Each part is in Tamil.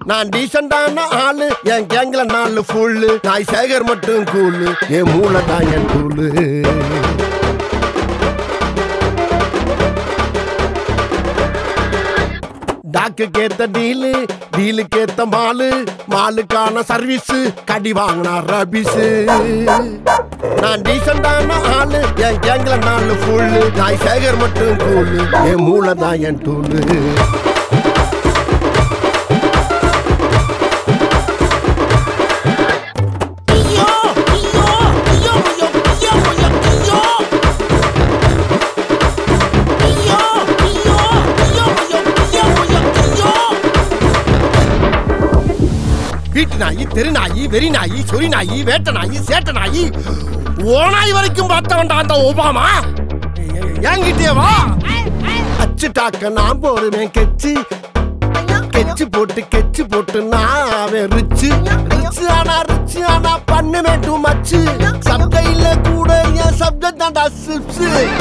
நான் டீசெண்டான ஆளு என் கேங்ல நாலு ஃபுல்லு நாய் சேகர் மட்டும் கூலு என் மூளை தான் என் டூலு டாக்குக்கு ஏத்த டீலு டீலுக்கு ஏத்த மாலு மாலுக்கான சர்வீஸ் கடி வாங்கினா ரபிஸ் நான் டீசெண்டான ஆளு என் கேங்ல நாலு ஃபுல்லு நாய் சேகர் மட்டும் கூலு என் மூளை தான் என் tool Iyo, iyo, iyo, iyo, iyo, iyo, iyo. Iyo, iyo, iyo, iyo, iyo, iyo, iyo. வீட்டு நாயி தெரு நாயி வெறி நாயி சொறி நாயி வேட்ட நாயி சேட்ட நாயி ஓனாய் வரைக்கும் பார்த்தவன்டா அந்த ஒபாமா என்கிட்டயே வா அச்சு டாக்க நான் போடுவேன் கெச்சு கெச்சு போட்டு கெச்சு போட்டு நான் அவன் ரிச்சு ரிச்சு ஆனா ரிச்சு ஆனா பண்ணுவேன் டூ மச்சு சப்கையில கூட என் சப்ஜெக்ட் தான்டா சிப்ஸ்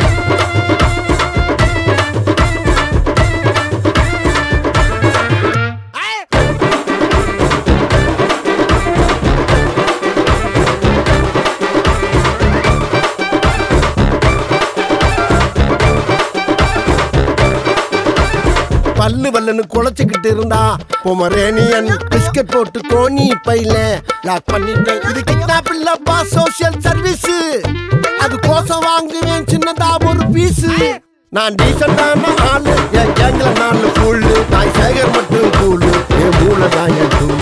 பல்லு வல்லுன்னு குலைச்சுக்கிட்டு இருந்தா பொமரேனியன் பிஸ்கட் போட்டு கோணி பையில லாக் பண்ணிட்டேன் இது கிட்னாப் இல்லப்பா சோஷியல் சர்வீஸ் அது கோசம் வாங்குவேன் சின்னதா ஒரு பீஸ் நான் டீசெண்டான ஆளு என் கேங்ல நாலு ஃபுல்லு நான் சேகர் மட்டும் கூலு என் மூளை தான் என் டூலு